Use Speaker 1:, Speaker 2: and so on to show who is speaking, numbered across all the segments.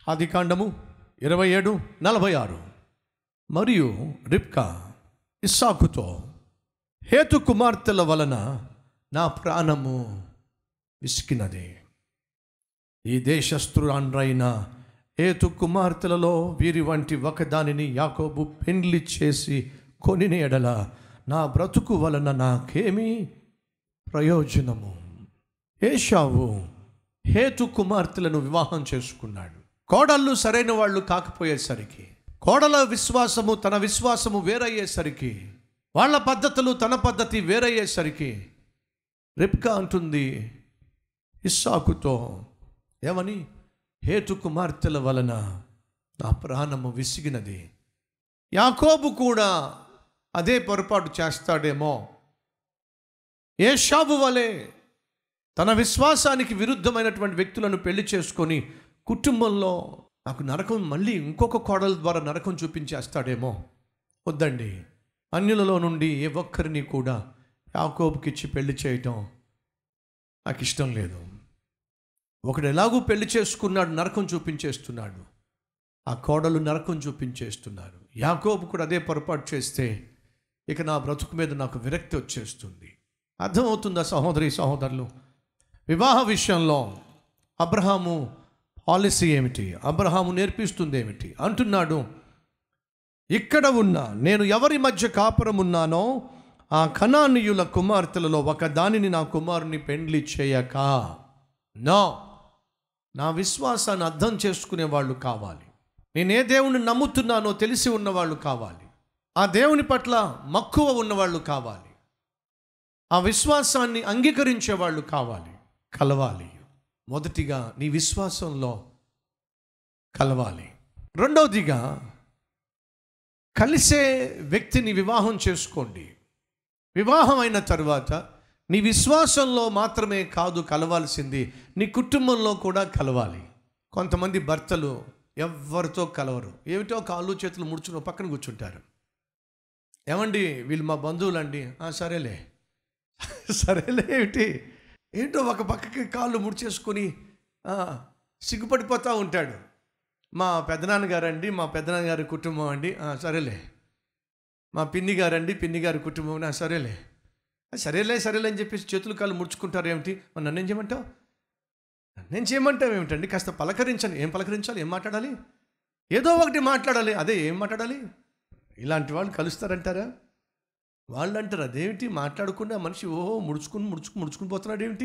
Speaker 1: ఆది కాండము ఇరవై ఏడు నలభై ఆరు మరియు రిప్కా ఇస్సాకుతో హేతు కుమార్తెల వలన నా ప్రాణము విసికినది ఈ దేశస్థురాండ్రైన హేతు కుమార్తెలలో వీరి వంటి ఒకదానిని యాకోబు పెండ్లి చేసి కొనిన ఎడల నా బ్రతుకు వలన నాకేమీ ప్రయోజనము ఏషావు హేతు కుమార్తెలను వివాహం చేసుకున్నాడు కోడళ్ళు సరైన వాళ్ళు కాకపోయేసరికి కోడల విశ్వాసము తన విశ్వాసము వేరయ్యేసరికి వాళ్ళ పద్ధతులు తన పద్ధతి వేరయ్యేసరికి రిప్కా అంటుంది ఇస్సాకుతో ఏమని హేతు కుమార్తెల వలన నా ప్రాణము విసిగినది యాకోబు కూడా అదే పొరపాటు చేస్తాడేమో ఏషాబు వలె తన విశ్వాసానికి విరుద్ధమైనటువంటి వ్యక్తులను పెళ్లి చేసుకొని కుటుంబంలో నాకు నరకం మళ్ళీ ఇంకొక కోడల ద్వారా నరకం చూపించేస్తాడేమో వద్దండి అన్యులలో నుండి ఏ ఒక్కరిని కూడా యాకోబుకి ఇచ్చి పెళ్లి చేయటం నాకు ఇష్టం లేదు ఒకడు ఎలాగూ పెళ్లి చేసుకున్నాడు నరకం చూపించేస్తున్నాడు ఆ కోడలు నరకం చూపించేస్తున్నారు యాకోబు కూడా అదే పొరపాటు చేస్తే ఇక నా బ్రతుకు మీద నాకు విరక్తి వచ్చేస్తుంది అర్థమవుతుందా సహోదరి సహోదరులు వివాహ విషయంలో అబ్రహాము పాలసీ ఏమిటి అబ్రహాము నేర్పిస్తుంది ఏమిటి అంటున్నాడు ఇక్కడ ఉన్న నేను ఎవరి మధ్య కాపురం ఉన్నానో ఆ కణానీయుల కుమార్తెలలో ఒక దానిని నా కుమారుని పెండ్లి చేయక నో నా విశ్వాసాన్ని అర్థం చేసుకునే వాళ్ళు కావాలి నేను ఏ దేవుని నమ్ముతున్నానో తెలిసి ఉన్నవాళ్ళు కావాలి ఆ దేవుని పట్ల మక్కువ ఉన్నవాళ్ళు కావాలి ఆ విశ్వాసాన్ని అంగీకరించే వాళ్ళు కావాలి కలవాలి మొదటిగా నీ విశ్వాసంలో కలవాలి రెండవదిగా కలిసే వ్యక్తిని వివాహం చేసుకోండి వివాహం అయిన తర్వాత నీ విశ్వాసంలో మాత్రమే కాదు కలవాల్సింది నీ కుటుంబంలో కూడా కలవాలి కొంతమంది భర్తలు ఎవరితో కలవరు ఏమిటో కాళ్ళు చేతులు ముడుచుకుని పక్కన కూర్చుంటారు ఏమండి వీళ్ళు మా బంధువులండి "ఆ, సరేలే సరేలే ఏమిటి ఏంటో ఒక పక్కకి కాళ్ళు ముడిచేసుకొని ఆ, సిగ్గుపడిపోతూ ఉంటాడు మా పెదనాన్నగారండి మా పెదనాన్నగారి కుటుంబం అండి "ఆ, సరేలే మా పిన్ని గారండి పిన్ని గారి కుటుంబం "ఆ, సరేలే "ఆ, సరేలే సరేలే అని చెప్పేసి చేతులు కాళ్ళు ముడుచుకుంటారు ఏమిటి మరి నన్నేం చేయమంటావు నన్నేం చేయమంటావు ఏమిటండి కాస్త పలకరించండి ఏం పలకరించాలి ఏం మాట్లాడాలి ఏదో ఒకటి మాట్లాడాలి అదే ఏం మాట్లాడాలి ఇలాంటి వాళ్ళు కలుస్తారంటారా వాళ్ళు అంటారు అదేమిటి మాట్లాడకుండా మనిషి ఓహో ముడుచుకుని ముడుచుకు ముడుచుకుని పోతున్నాడు ఏమిటి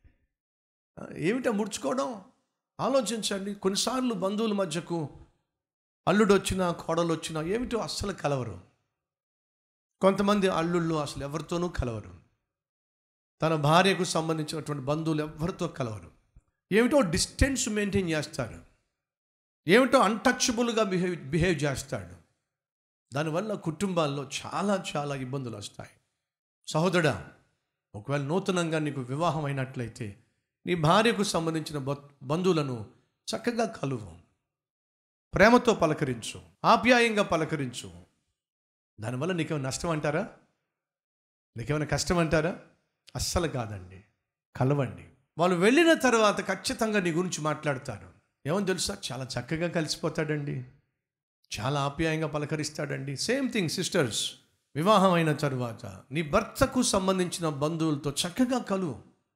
Speaker 1: ఆ, ఏమిటా ముడుచుకోవడం ఆలోచించండి కొన్నిసార్లు బంధువుల మధ్యకు అల్లుడు వచ్చినా కోడలు వచ్చినా ఏమిటో అస్సలు కలవరు కొంతమంది అల్లుళ్ళు అసలు ఎవరితోనూ కలవరు తన భార్యకు సంబంధించినటువంటి బంధువులు ఎవరితో కలవరు ఏమిటో డిస్టెన్స్ మెయింటైన్ చేస్తారు ఏమిటో అన్టచబుల్గా బిహేవ్ బిహేవ్ చేస్తాడు దానివల్ల కుటుంబాల్లో చాలా చాలా ఇబ్బందులు వస్తాయి సహోదరా ఒకవేళ నూతనంగా నీకు వివాహం అయినట్లయితే నీ భార్యకు సంబంధించిన బ- బంధువులను చక్కగా కలువు ప్రేమతో పలకరించు ఆప్యాయంగా పలకరించు దానివల్ల నీకేమైనా నష్టం అంటారా నీకేమైనా కష్టం అంటారా అస్సలు కాదండి కలవండి వాళ్ళు వెళ్ళిన తర్వాత ఖచ్చితంగా నీ గురించి మాట్లాడతారు ఏమని తెలుసా చాలా చక్కగా కలిసిపోతాడండి చాలా ఆప్యాయంగా పలకరిస్తాడండి సేమ్ థింగ్ సిస్టర్స్ వివాహం అయిన తరువాత నీ భర్తకు సంబంధించిన బంధువులతో చక్కగా కలువు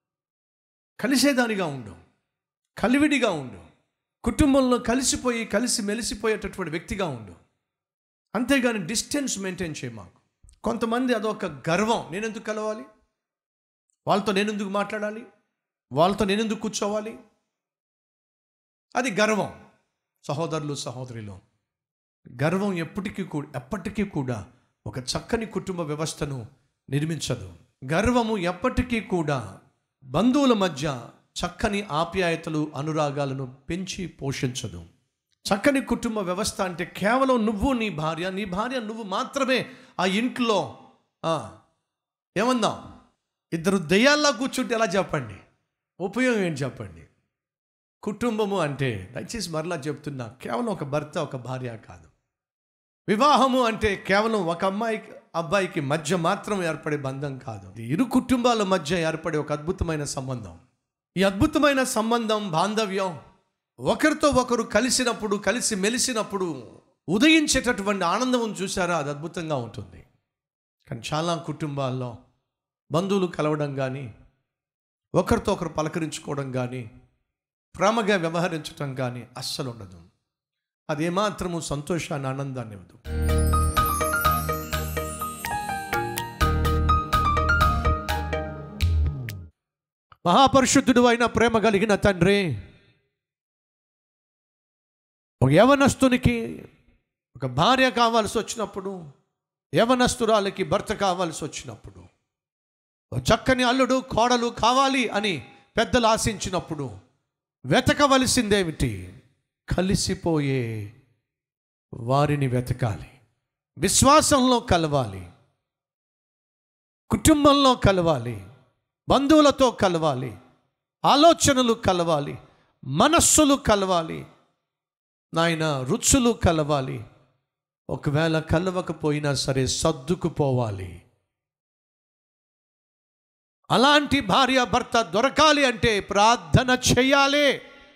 Speaker 1: కలిసేదానిగా ఉండు కలివిడిగా ఉండు కుటుంబంలో కలిసిపోయి కలిసి మెలిసిపోయేటటువంటి వ్యక్తిగా ఉండు అంతేగాని డిస్టెన్స్ మెయింటైన్ చేయ మాకు కొంతమంది అదొక గర్వం నేనెందుకు కలవాలి వాళ్ళతో నేనెందుకు మాట్లాడాలి వాళ్ళతో నేనెందుకు కూర్చోవాలి అది గర్వం సహోదరులు సహోదరులు గర్వం ఎప్పటికీ కూడా ఎప్పటికీ కూడా ఒక చక్కని కుటుంబ వ్యవస్థను నిర్మించదు గర్వము ఎప్పటికీ కూడా బంధువుల మధ్య చక్కని ఆప్యాయతలు అనురాగాలను పెంచి పోషించదు చక్కని కుటుంబ వ్యవస్థ అంటే కేవలం నువ్వు నీ భార్య నీ భార్య నువ్వు మాత్రమే ఆ ఇంట్లో ఆ, ఏమందాం ఇద్దరు దెయ్యాల్లా కూర్చుంటే ఎలా చెప్పండి ఉపయోగం ఏంటి చెప్పండి కుటుంబము అంటే దయచేసి మరలా చెప్తున్నా కేవలం ఒక భర్త ఒక భార్య కాదు వివాహము అంటే కేవలం ఒక అమ్మాయికి అబ్బాయికి మధ్య మాత్రం ఏర్పడే బంధం కాదు ఇది ఇరు కుటుంబాల మధ్య ఏర్పడే ఒక అద్భుతమైన సంబంధం ఈ అద్భుతమైన సంబంధం బాంధవ్యం ఒకరితో ఒకరు కలిసినప్పుడు కలిసి మెలిసినప్పుడు ఉదయించేటటువంటి ఆనందం చూసారా అది అద్భుతంగా ఉంటుంది కానీ చాలా కుటుంబాల్లో బంధువులు కలవడం కానీ ఒకరితో ఒకరు పలకరించుకోవడం కానీ ప్రేమగా వ్యవహరించడం కానీ అస్సలు ఉండదు అది ఏమాత్రము సంతోషాన్ని ఆనందాన్ని ఇవ్వదు మహాపరిశుద్ధుడు అయిన ప్రేమ కలిగిన తండ్రి ఒక యవనస్తునికి ఒక భార్య కావాల్సి వచ్చినప్పుడు యవనస్తురాలకి భర్త కావాల్సి వచ్చినప్పుడు ఒక చక్కని అల్లుడు కోడలు కావాలి అని పెద్దలు ఆశించినప్పుడు వెతకవలసిందేమిటి కలిసిపోయే వారిని వెతకాలి విశ్వాసంలో కలవాలి కుటుంబంలో కలవాలి బంధువులతో కలవాలి ఆలోచనలు కలవాలి మనస్సులు కలవాలి నాయన రుచులు కలవాలి ఒకవేళ కలవకపోయినా సరే సర్దుకుపోవాలి అలాంటి భార్య భర్త దొరకాలి అంటే ప్రార్థన చేయాలి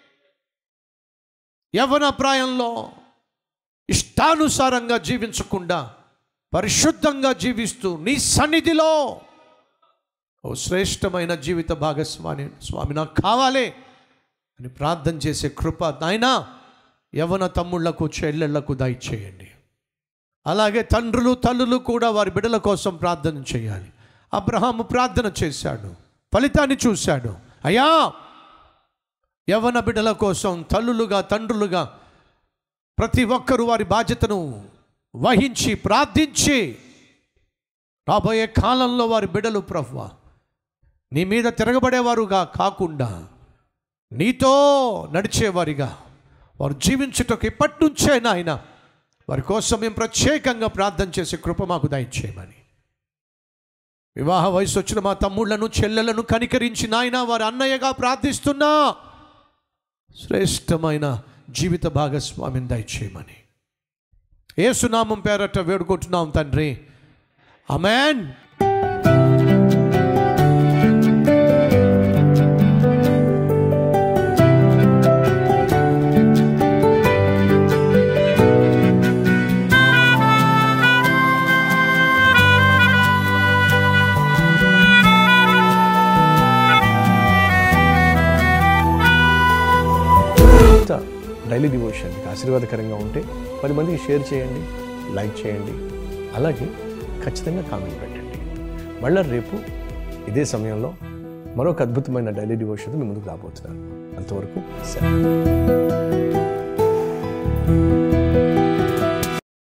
Speaker 1: యవన ప్రాయంలో ఇష్టానుసారంగా జీవించకుండా పరిశుద్ధంగా జీవిస్తూ నీ సన్నిధిలో ఓ శ్రేష్టమైన జీవిత భాగస్వామి స్వామి నాకు కావాలి అని ప్రార్థన చేసే కృప నాయనా యవన తమ్ముళ్లకు చెల్లెళ్లకు దయచేయండి అలాగే తండ్రులు తల్లులు కూడా వారి బిడ్డల కోసం ప్రార్థన చేయాలి అబ్రహాము ప్రార్థన చేశాడు ఫలితాన్ని చూశాడు అయ్యా యవన బిడ్డల కోసం తల్లులుగా తండ్రులుగా ప్రతి ఒక్కరూ వారి బాధ్యతను వహించి ప్రార్థించి రాబోయే కాలంలో వారి బిడ్డలు ప్రభువా నీ మీద తిరగబడేవారుగా కాకుండా నీతో నడిచేవారిగా వారు జీవించుటకు ఇప్పటి నుంచే నాయన వారి కోసం మేము ప్రత్యేకంగా ప్రార్థన చేసే కృప మాకు దయచేయమని వివాహ వయసు వచ్చిన మా తమ్ముళ్లను చెల్లెలను కనికరించి నాయన వారి అన్నయ్యగా ప్రార్థిస్తున్నా శ్రేష్టమైన జీవిత భాగస్వామిని దయచేయమని ఏసునామం పేరట వేడుకుంటున్నాం తండ్రి అమెన్
Speaker 2: ఇంత డైలీ డివోషన్ మీకు ఆశీర్వాదకరంగా ఉంటే పది మందికి షేర్ చేయండి లైక్ చేయండి అలాగే ఖచ్చితంగా కామెంట్ పెట్టండి మళ్ళీ రేపు ఇదే సమయంలో మరొక అద్భుతమైన డైలీ డివోషన్ మీ ముందుకు రాబోతున్నాను అంతవరకు సెలవు